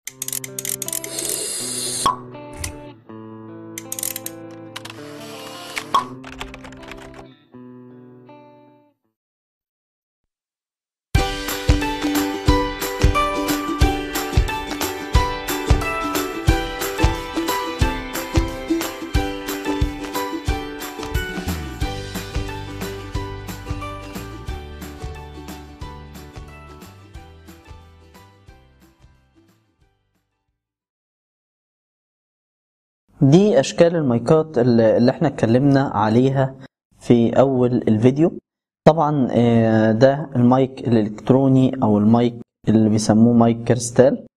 دي اشكال المايكات اللي اللي احنا اتكلمنا عليها في اول الفيديو طبعا آه، ده المايك الالكتروني او المايك اللي بيسموه مايك كريستال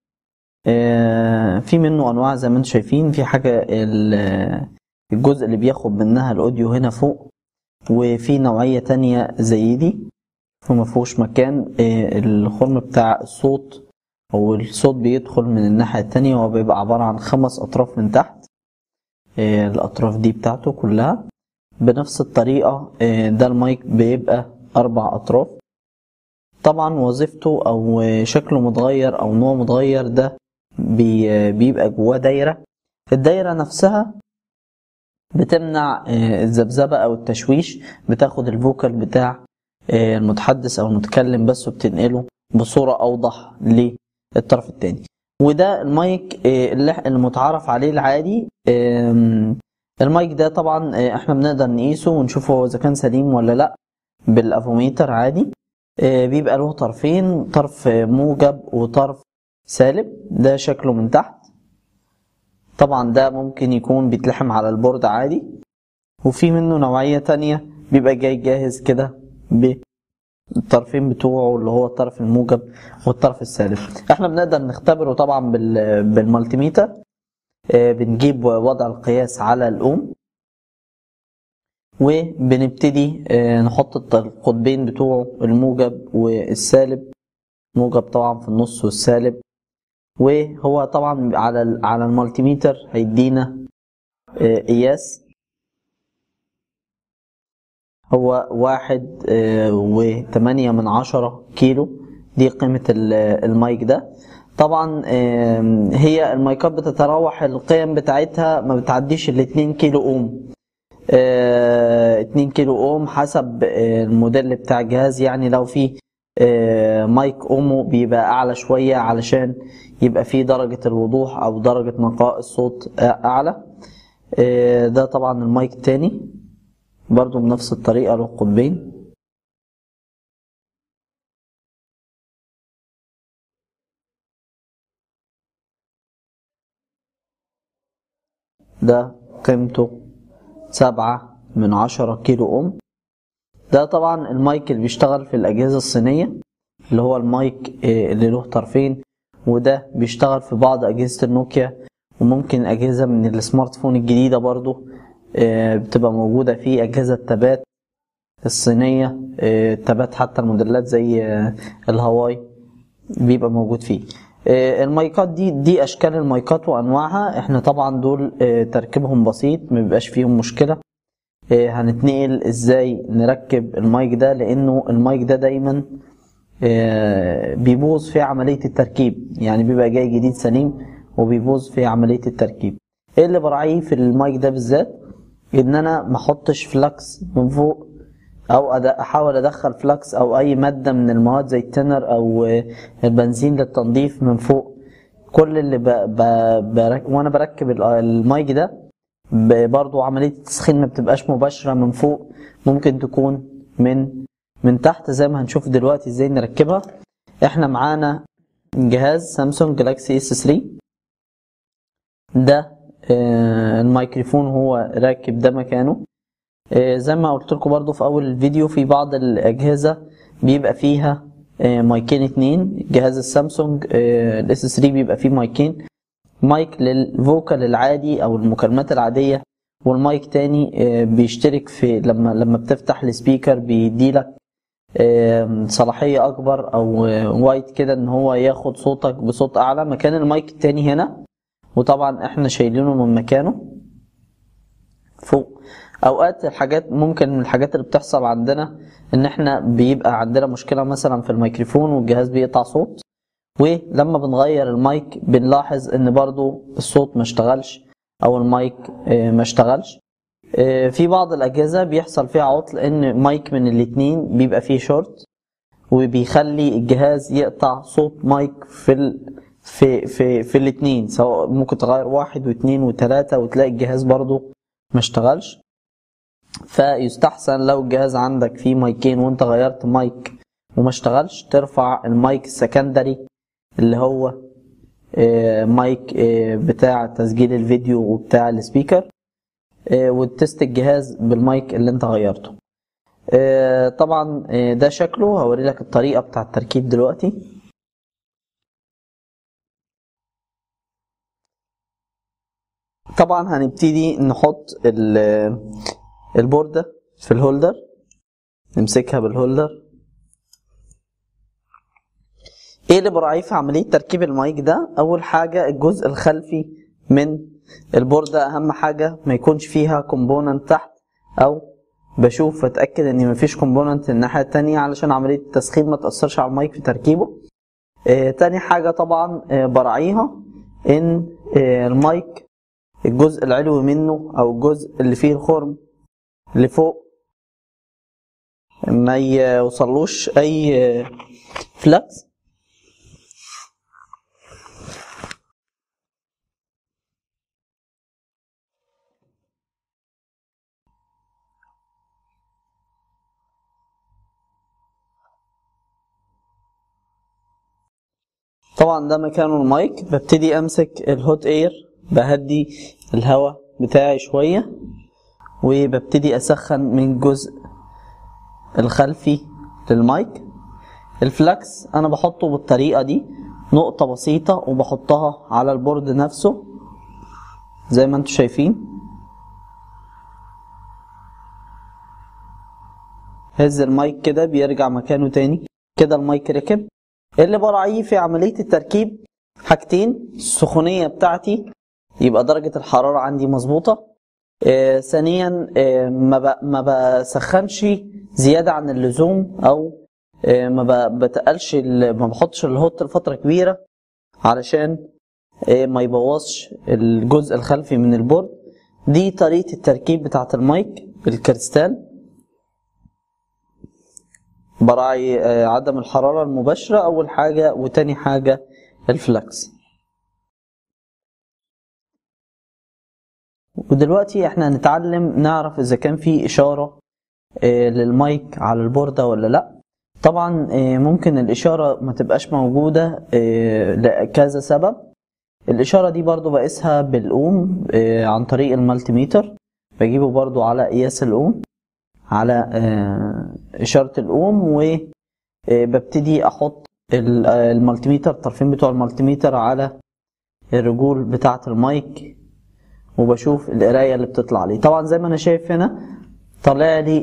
آه، في منه انواع زي ما انتم شايفين في حاجه ال- الجزء اللي بياخد منها الاوديو هنا فوق وفي نوعيه تانية زي دي وما فيهوش مكان آه، الخرم بتاع الصوت او الصوت بيدخل من الناحيه التانية وهو بيبقى عباره عن خمس اطراف من تحت آه، الأطراف دي بتاعته كلها بنفس الطريقة آه، ده المايك بيبقى أربع أطراف طبعا وظيفته أو آه، شكله متغير أو نوعه متغير ده بي- آه، بيبقى جواه دايرة الدايرة نفسها بتمنع آه، الذبذبة أو التشويش بتاخد الفوكال بتاع آه، المتحدث أو المتكلم بس وبتنقله بصورة أوضح للطرف التاني وده المايك آه، اللي إح- المتعارف عليه العادي آم، المايك ده طبعا آه، احنا بنقدر نقيسه ونشوفه هو اذا كان سليم ولا لا بالافوميتر عادي آه، بيبقى له طرفين طرف آه، موجب وطرف سالب ده شكله من تحت طبعا ده ممكن يكون بيتلحم على البورد عادي وفي منه نوعية تانية بيبقى جاي جاهز كده بالطرفين بتوعه اللي هو الطرف الموجب والطرف السالب احنا بنقدر نختبره طبعا بال- بالمالتيميتر آه، بنجيب وضع القياس على الأوم وبنبتدي آه، نحط الط- القطبين بتوعه الموجب والسالب موجب طبعا في النص والسالب وهو طبعا على ال- على المالتيميتر هيدينا آه، قياس هو واحد آه، وتمانية من عشرة كيلو دي قيمة ال- المايك ده طبعا آم، هي المايكات بتتراوح القيم بتاعتها ما بتعديش الاتنين كيلو اوم آه، 2 كيلو اوم حسب آه، الموديل بتاع الجهاز يعني لو في آه، مايك اومو بيبقى اعلى شوية علشان يبقى فيه درجة الوضوح او درجة نقاء الصوت اعلى آه، ده طبعا المايك التاني برضو بنفس الطريقة له قطبين ده قيمته سبعة من عشرة كيلو أوم ده طبعا المايك اللي بيشتغل في الأجهزة الصينية اللي هو المايك آه، اللي له طرفين وده بيشتغل في بعض أجهزة النوكيا وممكن أجهزة من السمارت فون الجديدة برضو آه، بتبقى موجودة في أجهزة تابات الصينية آه، تابات حتى الموديلات زي آه، الهواي بيبقى موجود فيه آه، المايكات دي دي اشكال المايكات وانواعها احنا طبعا دول آه، تركيبهم بسيط ما بيبقاش فيهم مشكله آه، هنتنقل ازاي نركب المايك ده لانه المايك ده دايما آه، بيبوظ في عمليه التركيب يعني بيبقى جاي جديد سليم وبيبوظ في عمليه التركيب ايه اللي براعيه في المايك ده بالذات ان انا ما احطش فلكس من فوق او أد- احاول ادخل فلكس او اي ماده من المواد زي التنر او آه، البنزين للتنظيف من فوق كل اللي ب... ب... برك... وانا بركب ال- المايك ده ب... برضو عمليه التسخين ما بتبقاش مباشره من فوق ممكن تكون من من تحت زي ما هنشوف دلوقتي ازاي نركبها احنا معانا جهاز سامسونج جالاكسي اس 3 ده آه، الميكروفون هو راكب ده مكانه آه، زي ما قلت لكم برضو في اول الفيديو في بعض الاجهزه بيبقى فيها آه، مايكين اتنين جهاز السامسونج الاس 3 بيبقى فيه مايكين مايك للفوكال العادي او المكالمات العاديه والمايك تاني آه، بيشترك في لما لما بتفتح السبيكر بيديلك آه، صلاحيه اكبر او آه، وايت كده ان هو ياخد صوتك بصوت اعلى مكان المايك التاني هنا وطبعا احنا شايلينه من مكانه فوق اوقات الحاجات ممكن من الحاجات اللي بتحصل عندنا ان احنا بيبقى عندنا مشكله مثلا في الميكروفون والجهاز بيقطع صوت ولما بنغير المايك بنلاحظ ان برضو الصوت ما اشتغلش او المايك آه، ما اشتغلش آه، في بعض الاجهزه بيحصل فيها عطل ان مايك من الاتنين بيبقى فيه شورت وبيخلي الجهاز يقطع صوت مايك في ال... في في في الاثنين سواء ممكن تغير واحد واثنين وثلاثة وتلاقي الجهاز برضو ما اشتغلش فيستحسن لو الجهاز عندك فيه مايكين وانت غيرت مايك وما اشتغلش ترفع المايك السكندري اللي هو آه، مايك آه، بتاع تسجيل الفيديو وبتاع السبيكر آه، وتست الجهاز بالمايك اللي انت غيرته آه، طبعا آه، ده شكله هوري لك الطريقة بتاع التركيب دلوقتي طبعا هنبتدي نحط ال- البوردة في الهولدر نمسكها بالهولدر ايه اللي براعيه في عملية تركيب المايك ده اول حاجة الجزء الخلفي من البوردة اهم حاجة ما يكونش فيها كومبوننت تحت او بشوف اتاكد ان مفيش كومبوننت الناحيه التانية علشان عمليه التسخين ما تاثرش على المايك في تركيبه آه تاني حاجه طبعا آه براعيها ان آه المايك الجزء العلوي منه او الجزء اللي فيه الخرم اللي فوق ما يوصلوش اي آه، فلكس طبعا ده مكانه المايك ببتدي امسك الهوت اير بهدي الهواء بتاعي شوية وببتدي اسخن من الجزء الخلفي للمايك الفلكس انا بحطه بالطريقة دي نقطة بسيطة وبحطها على البورد نفسه زي ما انتم شايفين هز المايك كده بيرجع مكانه تاني كده المايك ركب اللي براعيه في عملية التركيب حاجتين السخونية بتاعتي يبقى درجة الحرارة عندي مظبوطة آه ثانيا آه ما ب- ما بسخنش زيادة عن اللزوم او آه ما ب- بتقلش ال- ما بحطش الهوت لفترة كبيرة علشان آه ما يبوظش الجزء الخلفي من البورد دي طريقة التركيب بتاعة المايك الكريستال براعي آه، عدم الحرارة المباشرة أول حاجة وتاني حاجة الفلكس ودلوقتي احنا هنتعلم نعرف إذا كان في إشارة آه، للمايك على البوردة ولا لأ طبعا آه، ممكن الإشارة ما تبقاش موجودة آه، لكذا سبب الإشارة دي برضو بقيسها بالأوم آه، عن طريق المالتيميتر بجيبه برضو على قياس الأوم على آه، إشارة الأوم وببتدي أحط ال- آه، المالتيميتر الطرفين بتوع المالتيميتر على الرجول بتاعة المايك وبشوف القراية اللي بتطلع لي طبعا زي ما أنا شايف هنا طالع لي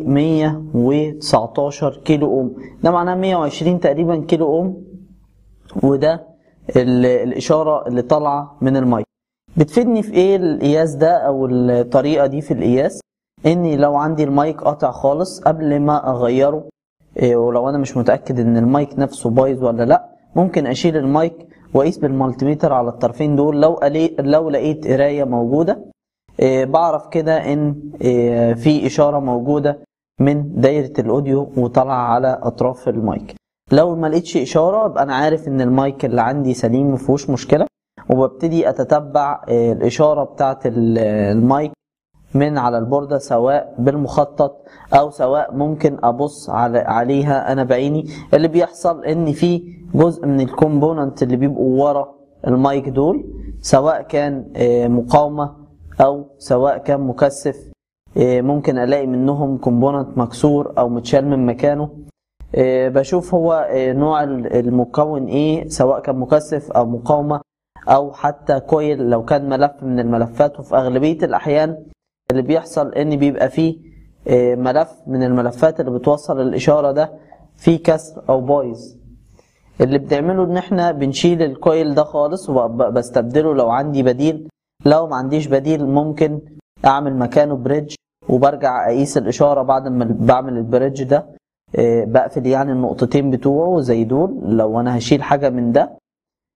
119 كيلو أوم ده معناه 120 تقريبا كيلو أوم وده ال- الإشارة اللي طالعة من المايك بتفيدني في إيه القياس ده أو الطريقة دي في القياس اني لو عندي المايك قاطع خالص قبل ما اغيره إيه، ولو انا مش متاكد ان المايك نفسه بايظ ولا لا ممكن اشيل المايك واقيس بالمالتيميتر على الطرفين دول لو قلي- لو لقيت قرايه موجوده إيه، بعرف كده ان إيه، في اشاره موجوده من دايره الاوديو وطالعه على اطراف المايك لو ما لقيتش اشاره يبقى انا عارف ان المايك اللي عندي سليم مفيهوش مشكله وببتدي اتتبع إيه، الاشاره بتاعه ال- المايك من على البوردة سواء بالمخطط او سواء ممكن ابص على عليها انا بعيني اللي بيحصل ان في جزء من الكومبوننت اللي بيبقوا ورا المايك دول سواء كان آه، مقاومة او سواء كان مكثف آه، ممكن الاقي منهم كومبوننت مكسور او متشال من مكانه آه، بشوف هو آه، نوع ال- المكون ايه سواء كان مكثف او مقاومة او حتى كويل لو كان ملف من الملفات وفي اغلبية الاحيان اللي بيحصل ان بيبقى فيه آه، ملف من الملفات اللي بتوصل الاشاره ده فيه كسر او بايظ اللي بنعمله ان احنا بنشيل الكويل ده خالص وبستبدله لو عندي بديل لو ما عنديش بديل ممكن اعمل مكانه بريدج وبرجع اقيس الاشاره بعد ما بعمل البريدج ده آه، بقفل يعني النقطتين بتوعه زي دول لو انا هشيل حاجه من ده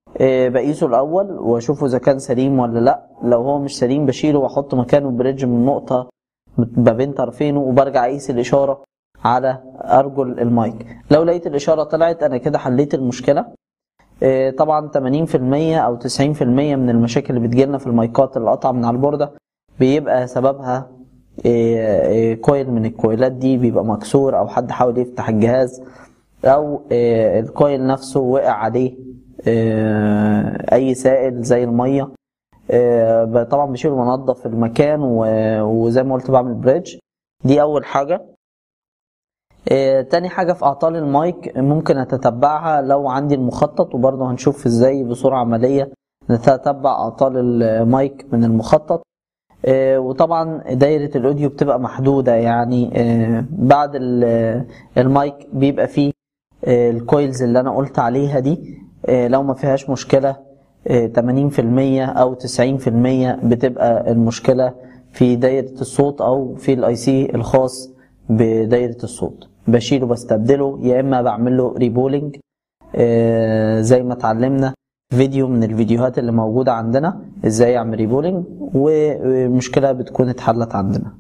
آه، بقيسه الاول واشوفه اذا كان سليم ولا لا لو هو مش سليم بشيله واحط مكانه بريدج من نقطه ما بين طرفينه وبرجع اقيس الاشاره على ارجل المايك لو لقيت الاشاره طلعت انا كده حليت المشكله آه، طبعا 80% او 90% من المشاكل اللي بتجيلنا في المايكات اللي قطع من على البورده بيبقى سببها آه، آه، كويل من الكويلات دي بيبقى مكسور او حد حاول يفتح الجهاز او آه، الكويل نفسه وقع عليه آه، اي سائل زي الميه آه، ب- طبعا بشيل وانضف المكان و- وزي ما قلت بعمل بريدج دي اول حاجه آه، تاني حاجة في أعطال المايك ممكن أتتبعها لو عندي المخطط وبرضه هنشوف إزاي بصورة عملية نتتبع أعطال المايك من المخطط آه، وطبعا دايرة الأوديو بتبقى محدودة يعني آه، بعد ال- المايك بيبقى فيه آه، الكويلز اللي أنا قلت عليها دي آه، لو ما فيهاش مشكلة آه، 80% أو 90% بتبقى المشكلة في دايرة الصوت أو في الاي سي الخاص بدايرة الصوت بشيله بستبدله يا إما بعمل له ريبولينج آه، زي ما اتعلمنا فيديو من الفيديوهات اللي موجودة عندنا ازاي اعمل ريبولينج والمشكلة بتكون اتحلت عندنا